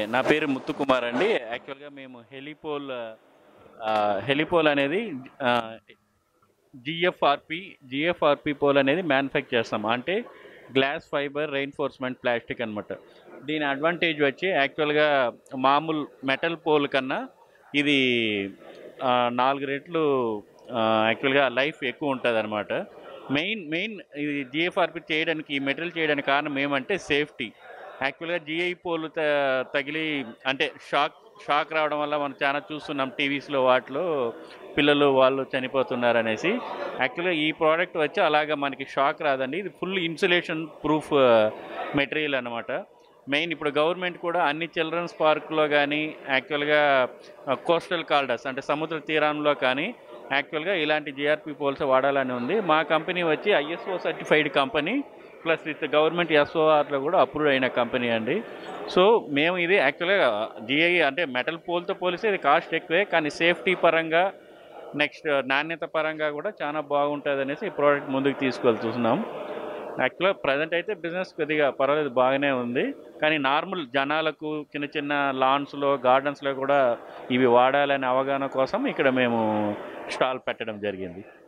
నా పేరు ముత్తుకుమార్ అండి యాక్చువల్గా మేము హెలిపోల్ ఆ, హెలిపోల్ అనేది జిఎఫ్ఆర్పి జిఎఫ్ఆర్పి పోల్ అనేది మ్యానుఫ్యాక్చర్ చేస్తాం అంటే గ్లాస్ ఫైబర్ రెయిన్ఫోర్స్మెంట్ ప్లాస్టిక్ అనమాట దీని అడ్వాంటేజ్ వచ్చి యాక్చువల్గా మామూలు మెటల్ పోల్ కన్నా ఇది ఆ, నాలుగు రెట్లు యాక్చువల్గా లైఫ్ ఎక్కువ ఉంటుంది అనమాట మెయిన్ మెయిన్ ఇది జిఎఫ్ఆర్పి చేయడానికి ఈ మెటీరియల్ చేయడానికి కారణం ఏమంటే సేఫ్టీ యాక్చువల్గా జిఐ పోలు త తగిలి అంటే షాక్ షాక్ రావడం వల్ల మనం చాలా చూస్తున్నాం టీవీస్లో వాటిలో పిల్లలు వాళ్ళు చనిపోతున్నారు అనేసి యాక్చువల్గా ఈ ప్రోడక్ట్ వచ్చి అలాగా మనకి షాక్ రాదండి ఇది ఫుల్ ఇన్సులేషన్ ప్రూఫ్ మెటీరియల్ అనమాట మెయిన్ ఇప్పుడు గవర్నమెంట్ కూడా అన్ని చిల్డ్రన్స్ పార్క్లో కానీ యాక్చువల్గా కోస్టల్ కాల్డర్స్ అంటే సముద్ర తీరంలో కానీ యాక్చువల్గా ఇలాంటి జిఆర్పి పోల్స్ వాడాలని ఉంది మా కంపెనీ వచ్చి ISO certified company plus with government ఎస్ఓఆర్లో కూడా అప్రూవ్ అయిన కంపెనీ అండి సో మేము ఇది యాక్చువల్గా జిఐ అంటే మెటల్ పోల్తో పోలిస్తే ఇది కాస్ట్ ఎక్కువే కానీ సేఫ్టీ పరంగా నెక్స్ట్ నాణ్యత పరంగా కూడా చాలా బాగుంటుంది అనేసి ఈ ప్రోడక్ట్ ముందుకు తీసుకెళ్తున్నాం యాక్చువల్గా ప్రజెంట్ అయితే బిజినెస్ కొద్దిగా పర్వాలేదు బాగానే ఉంది కానీ నార్మల్ జనాలకు చిన్న చిన్న లాన్స్లో గార్డెన్స్లో కూడా ఇవి వాడాలనే అవగాహన కోసం ఇక్కడ మేము స్టాల్ పెట్టడం జరిగింది